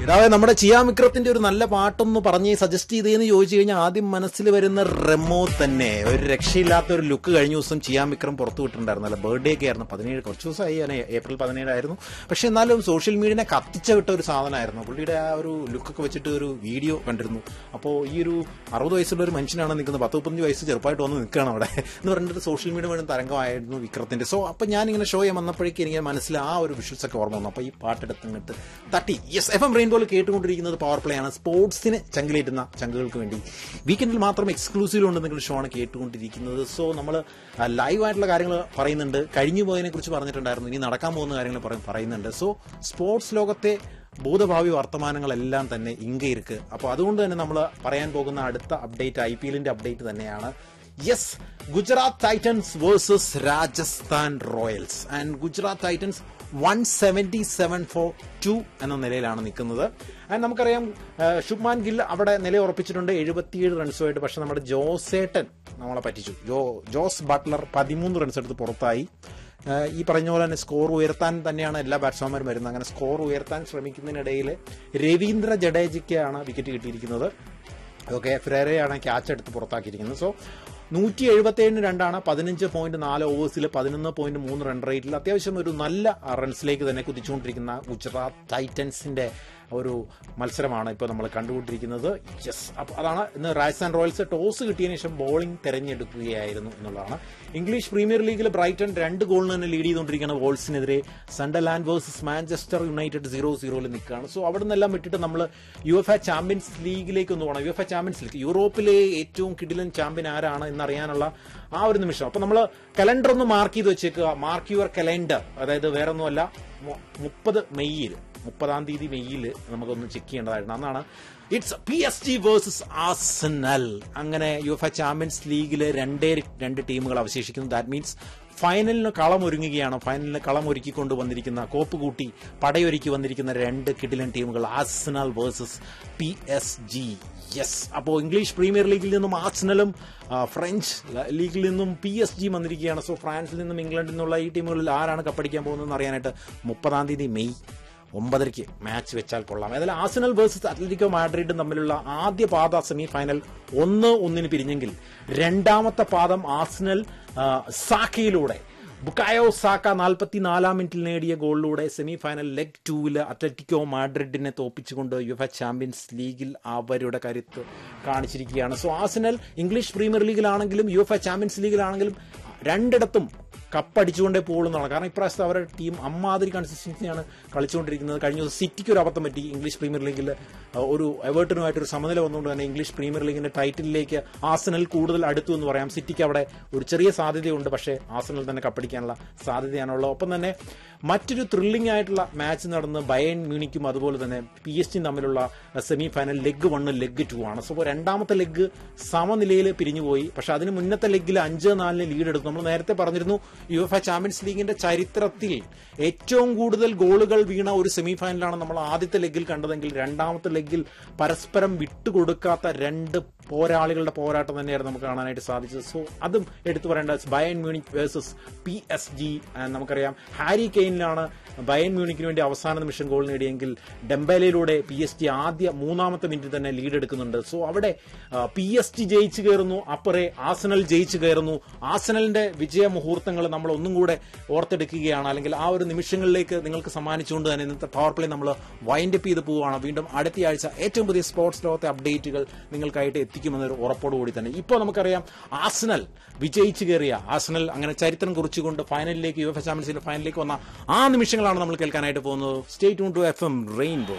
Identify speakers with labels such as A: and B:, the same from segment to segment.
A: ഇടാവേ നമ്മുടെ ചിയാമിക്രത്തിന്റെ ഒരു നല്ല പാട്ടൊന്ന് പറഞ്ഞ് സജസ്റ്റ് ചെയ്തേന്ന് ചോദിച്ചു കഴിഞ്ഞാൽ ആദ്യം മനസ്സിൽ വരുന്ന റെമോ തന്നെ ഒരു രക്ഷയില്ലാത്ത ഒരു ലുക്ക് കഴിഞ്ഞ ദിവസം ചിയാമിക്രം പുറത്തു വിട്ടിട്ടുണ്ടായിരുന്നല്ലോ ബർത്ത്ഡേ ഒക്കെ ആയിരുന്നു പതിനേഴ് കുറച്ച് ദിവസമായി ഞാൻ ഏപ്രിൽ പതിനേഴായിരുന്നു പക്ഷെ എന്നാലും സോഷ്യൽ മീഡിയനെ കത്തിച്ച വിട്ട ഒരു സാധനമായിരുന്നു പുള്ളിയുടെ ആ ഒരു ലുക്കൊക്കെ വെച്ചിട്ട് ഒരു വീഡിയോ കണ്ടിരുന്നു അപ്പോൾ ഈ ഒരു അറുപത് വയസ്സുള്ള ഒരു മനുഷ്യനാണ് നിൽക്കുന്നത് പത്ത് മുപ്പത്തഞ്ച് വയസ്സ് ചെറുപ്പമായിട്ട് വന്ന് നിൽക്കുകയാണ് അവിടെ എന്ന് പറഞ്ഞിട്ട് സോഷ്യൽ മീഡിയ വേണം തരംഗമായിരുന്നു വിക്രത്തിന്റെ സോ അപ്പോൾ ഞാനിങ്ങനെ ഷോ ചെയ്യാൻ വന്നപ്പോഴേക്കും എനിക്ക് മനസ്സിൽ ആ ഒരു വിഷ്വൽസ് ഒക്കെ ഓർമ്മ വന്നു അപ്പോൾ ഈ പാട്ടെടുത്ത് ഇങ്ങോട്ട് തട്ടി യെസ് എഫ് എം റെയിൻബോൾ കേട്ടുകൊണ്ടിരിക്കുന്നത് പവർ പ്ലേ ആണ് സ്പോർട്സിന് ചങ്കിലേറ്റുന്ന ചങ്കുകൾക്ക് വേണ്ടി വീക്കെൻഡിൽ മാത്രം എക്സ്ക്ലൂസീവ് ഉണ്ട് നിങ്ങളുടെ ഷോ ആണ് കേട്ടുകൊണ്ടിരിക്കുന്നത് സോ നമ്മൾ ലൈവ് ആയിട്ടുള്ള കാര്യങ്ങൾ പറയുന്നുണ്ട് കഴിഞ്ഞു പോയതിനെ കുറിച്ച് പറഞ്ഞിട്ടുണ്ടായിരുന്നു ഇനി നടക്കാൻ പോകുന്ന കാര്യങ്ങൾ പറയും- പറയുന്നുണ്ട് സോ സ്പോർട്സ് ലോകത്തെ ഭൂതഭാവി വർത്തമാനങ്ങളെല്ലാം തന്നെ ഇങ്കയിருக்கு അപ്പോൾ അതുകൊണ്ട് തന്നെ നമ്മൾ പറയാൻ പോകുന്ന അടുത്ത അപ്ഡേറ്റ് ഐ പി എല്ലിന്റെ അപ്ഡേറ്റ് തന്നെയാണ് yes Gujarat Titans versus Rajasthan Royals and Gujarat Titans one seventy seven for two എന്ന നിലയിലാണ് നിൽക്കുന്നത് ആൻഡ് നമുക്കറിയാം ആ, ശുഭ്മാൻ ഗിൽ അവിടെ നില ഉറപ്പിച്ചിട്ടുണ്ട് എഴുപത്തിയേഴ് റൺസുമായിട്ട് പക്ഷെ നമ്മുടെ ജോസേട്ടൻ നമ്മളെ പറ്റിച്ചു ജോ ജോസ് ബട്ട്ലർ പതിമൂന്ന് റൺസ് എടുത്ത് പുറത്തായി ആ, ഈ പറഞ്ഞ പോലെ തന്നെ സ്കോർ ഉയർത്താൻ തന്നെയാണ് എല്ലാ ബാറ്റ്സ്മാൻമാരും വരുന്നത് അങ്ങനെ സ്കോർ ഉയർത്താൻ ശ്രമിക്കുന്നതിനിടയിൽ രവീന്ദ്ര ജഡേജയ്ക്കാണ് വിക്കറ്റ് കിട്ടിയിരിക്കുന്നത് ഓക്കെ ഫിറേറയാണ് ക്യാച്ച് എടുത്ത് പുറത്താക്കിയിരിക്കുന്നത് സോ നൂറ്റി എഴുപത്തി ഏഴിന് രണ്ടാണ് പതിനഞ്ച് പോയിന്റ് നാല് ഓവേഴ്സിൽ പതിനൊന്ന് പോയിന്റ് മൂന്ന് റൺ റേറ്റിൽ അത്യാവശ്യം ഒരു നല്ല റൺസിലേക്ക് തന്നെ കുതിച്ചുകൊണ്ടിരിക്കുന്ന ഗുജറാത്ത് ടൈറ്റൻസിന്റെ ഒരു മത്സരമാണ് ഇപ്പോൾ നമ്മൾ കണ്ടുകൊണ്ടിരിക്കുന്നത് യെസ് അപ്പോൾ അതാണ് ഇന്ന് രാജസ്ഥാൻ റോയൽസ് ടോസ് കിട്ടിയതിനു ശേഷം ബോളിംഗ് തെരഞ്ഞെടുക്കുകയായിരുന്നു എന്നുള്ളതാണ് ഇംഗ്ലീഷ് പ്രീമിയർ ലീഗിൽ ബ്രൈറ്റൺ രണ്ട് ഗോളിന് തന്നെ ലീഡ് ചെയ്തുകൊണ്ടിരിക്കുന്ന വോൾസിനെതിരെ Sunderland versus Manchester United zero സീറോയിൽ നിൽക്കുകയാണ് സോ അവിടെ നിന്നെല്ലാം വിട്ടിട്ട് നമ്മൾ യു എഫ് എ ചാമ്പ്യൻസ് ലീഗിലേക്ക് ഒന്ന് പോകണം U F A Champions League യൂറോപ്പിലെ ഏറ്റവും കിടിലൻ ചാമ്പ്യൻ ആരാണ് എന്നറിയാനുള്ള ആ ഒരു നിമിഷം അപ്പൊ നമ്മൾ കലണ്ടർ ഒന്ന് മാർക്ക് ചെയ്ത് വെച്ചേക്കുക മാർക്ക് യുവർ കലണ്ടർ അതായത് വേറെ ഒന്നുമല്ല മു- മുപ്പത് മെയ്യിൽ മുപ്പതാം തീയതി മെയ്യിൽ നമുക്കൊന്ന് ചെക്ക് ചെയ്യേണ്ടതായിരുന്നു അന്നാണ് it's P S G versus Arsenal അങ്ങനെ യു എഫ് എ ചാമ്പ്യൻസ് ലീഗിൽ രണ്ടേ രണ്ട് ടീമുകൾ അവശേഷിക്കുന്നു ദാറ്റ് മീൻസ് ഫൈനലിന് കളമൊരുങ്ങുകയാണ് ഫൈനലിന് കളമൊരുക്കിക്കൊണ്ട് വന്നിരിക്കുന്ന കോപ്പ് കൂട്ടി പടയൊരുക്കി വന്നിരിക്കുന്ന രണ്ട് കിടിലൻ ടീമുകൾ Arsenal versus P S G yes അപ്പോൾ ഇംഗ്ലീഷ് പ്രീമിയർ ലീഗിൽ നിന്നും ആസ്നലും ആ, ഫ്രഞ്ച് ലീഗിൽ നിന്നും പി എസ് ജി വന്നിരിക്കുകയാണ് സോ ഫ്രാൻസിൽ നിന്നും ഇംഗ്ലണ്ടിൽ നിന്നുള്ള ഈ ടീമുകളിൽ ആരാണ് കപ്പടിക്കാൻ പോകുന്നതെന്ന് അറിയാനായിട്ട് മുപ്പതാം തീയതി മെയ് ഒമ്പതരയ്ക്ക് മാച്ച് വെച്ചാൽ കൊള്ളാം ഏതായാലും ആസനൽ വേഴ്സസ് അത്ലറ്റിക്കോ മാഡ്രിഡും തമ്മിലുള്ള ആദ്യ പാത സെമി ഫൈനൽ ഒന്ന് ഒന്നിന് പിരിഞ്ഞെങ്കിൽ രണ്ടാമത്തെ പാദം ആസനൽ ആ, സാക്കയിലൂടെ ബുക്കായോ സാക്ക നാൽപ്പത്തിനാലാം മിനിറ്റിൽ നേടിയ ഗോളിലൂടെ സെമി ഫൈനൽ ലെഗ് ടൂവിൽ അത്ലറ്റിക്കോ മാഡ്രിഡിനെ തോപ്പിച്ചുകൊണ്ട് യു എഫ് ചാമ്പ്യൻസ് ലീഗിൽ അവരുടെ കരുത്ത് കാണിച്ചിരിക്കുകയാണ് സോ ആസനൽ ഇംഗ്ലീഷ് പ്രീമിയർ ലീഗിലാണെങ്കിലും യു എഫ് ചാമ്പ്യൻസ് ലീഗിലാണെങ്കിലും രണ്ടിടത്തും കപ്പടിച്ചുകൊണ്ടേ പോകുന്നതാണ് കാരണം ഇപ്രാവശ്യത്തെ അവരുടെ ടീം അമ്മാതിരി കൺസിസ്റ്റൻസിയാണ് കളിച്ചുകൊണ്ടിരിക്കുന്നത് കഴിഞ്ഞ ദിവസം സിറ്റിക്ക് ഒരു അബദ്ധം പറ്റി ഇംഗ്ലീഷ് പ്രീമിയർ ലീഗിൽ ഒരു എവേർട്ടനുമായിട്ട് ഒരു സമനില വന്നുകൊണ്ട് തന്നെ ഇംഗ്ലീഷ് പ്രീമിയർ ലീഗിന്റെ ടൈറ്റിലേക്ക് ആസനൽ കൂടുതൽ അടുത്തു എന്ന് പറയാം സിറ്റിക്ക് അവിടെ ഒരു ചെറിയ സാധ്യതയുണ്ട് പക്ഷേ ആസനൽ തന്നെ കപ്പടിക്കാനുള്ള സാധ്യതയാണുള്ളത് ഒപ്പം തന്നെ മറ്റൊരു ത്രില്ലിംഗ് ആയിട്ടുള്ള മാച്ച് നടന്ന് ബയൺ മ്യൂണിക്കും അതുപോലെ തന്നെ പി എസ് ടിയും തമ്മിലുള്ള semi final leg one leg two ആണ് സോ രണ്ടാമത്തെ ലെഗ് സമനിലയിൽ പിരിഞ്ഞുപോയി പക്ഷെ അതിന് മുന്നത്തെ ലെഗിൽ അഞ്ച് നാലിന് ലീഡ് എടുത്തു നമ്മൾ നേരത്തെ പറഞ്ഞിരുന്നു യു എഫ് എ ചാമ്പ്യൻസ് ലീഗിന്റെ ചരിത്രത്തിൽ ഏറ്റവും കൂടുതൽ ഗോളുകൾ വീണ ഒരു സെമി ഫൈനലാണ് നമ്മൾ ആദ്യത്തെ ലെഗിൽ കണ്ടതെങ്കിൽ രണ്ടാമത്തെ ലെഗിൽ പരസ്പരം വിട്ടുകൊടുക്കാത്ത രണ്ട് പോരാളികളുടെ പോരാട്ടം തന്നെയായിരുന്നു നമുക്ക് കാണാനായിട്ട് സാധിച്ചത് സോ അതും എടുത്തു പറയേണ്ട Bayern Munich versus P S G നമുക്കറിയാം ഹാരി കെയിനിലാണ് ബയൺ മ്യൂണിക്കിന് വേണ്ടി അവസാന നിമിഷം ഗോൾ നേടിയെങ്കിൽ ഡെംബലയിലൂടെ പി എസ് ജി ആദ്യ മൂന്നാമത്തെ മിനിറ്റിൽ തന്നെ ലീഡ് എടുക്കുന്നുണ്ട് സോ അവിടെ പി എസ് ജി ജയിച്ചു കയറുന്നു അപ്പറേ ആസനൽ ജയിച്ചു കയറുന്നു ആസനലിന്റെ വിജയ മുഹൂർത്തങ്ങൾ നമ്മൾ ഒന്നും കൂടെ ഓർത്തെടുക്കുകയാണ് അല്ലെങ്കിൽ ആ ഒരു നിമിഷങ്ങളിലേക്ക് നിങ്ങൾക്ക് സമ്മാനിച്ചുകൊണ്ട് തന്നെ ഇന്നത്തെ പവർ പ്ലേ നമ്മൾ വൈൻഡ് അപ്പ് ചെയ്ത് പോവുകയാണ് വീണ്ടും അടുത്ത ആഴ്ച ഏറ്റവും പുതിയ സ്പോർട്സ് ലോകത്തെ അപ്ഡേറ്റുകൾ നിങ്ങൾക്കായിട്ട് എത്തിക്കുമെന്നൊരു ഉറപ്പോടുകൂടി തന്നെ ഇപ്പോൾ നമുക്കറിയാം ആസനൽ വിജയിച്ചു കയറിയ ആസനൽ അങ്ങനെ ചരിത്രം കുറിച്ചുകൊണ്ട് ഫൈനലിലേക്ക് യു എഫ് ചാമ്പ്യൻസ് ലീഗ് ഫൈനലിലേക്ക് വന്ന ആ നിമിഷങ്ങളാണ് നമ്മൾ കേൾക്കാനായിട്ട് പോകുന്നത് സ്റ്റേറ്റ് ടു എഫ് എം റെയിൻബോ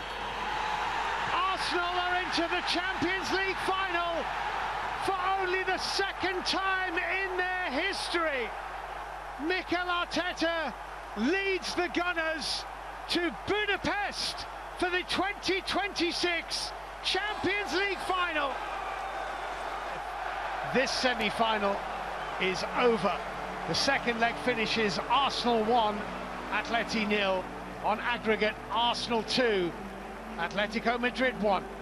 B: Arsenal are into the Champions League final for only the second time in their history. Mikel Arteta leads the Gunners to Budapest for the 2026 Champions League final. This semi final is over. The second leg finishes Arsenal 1, Atleti nil. On aggregate, Arsenal 2, Atletico Madrid 1.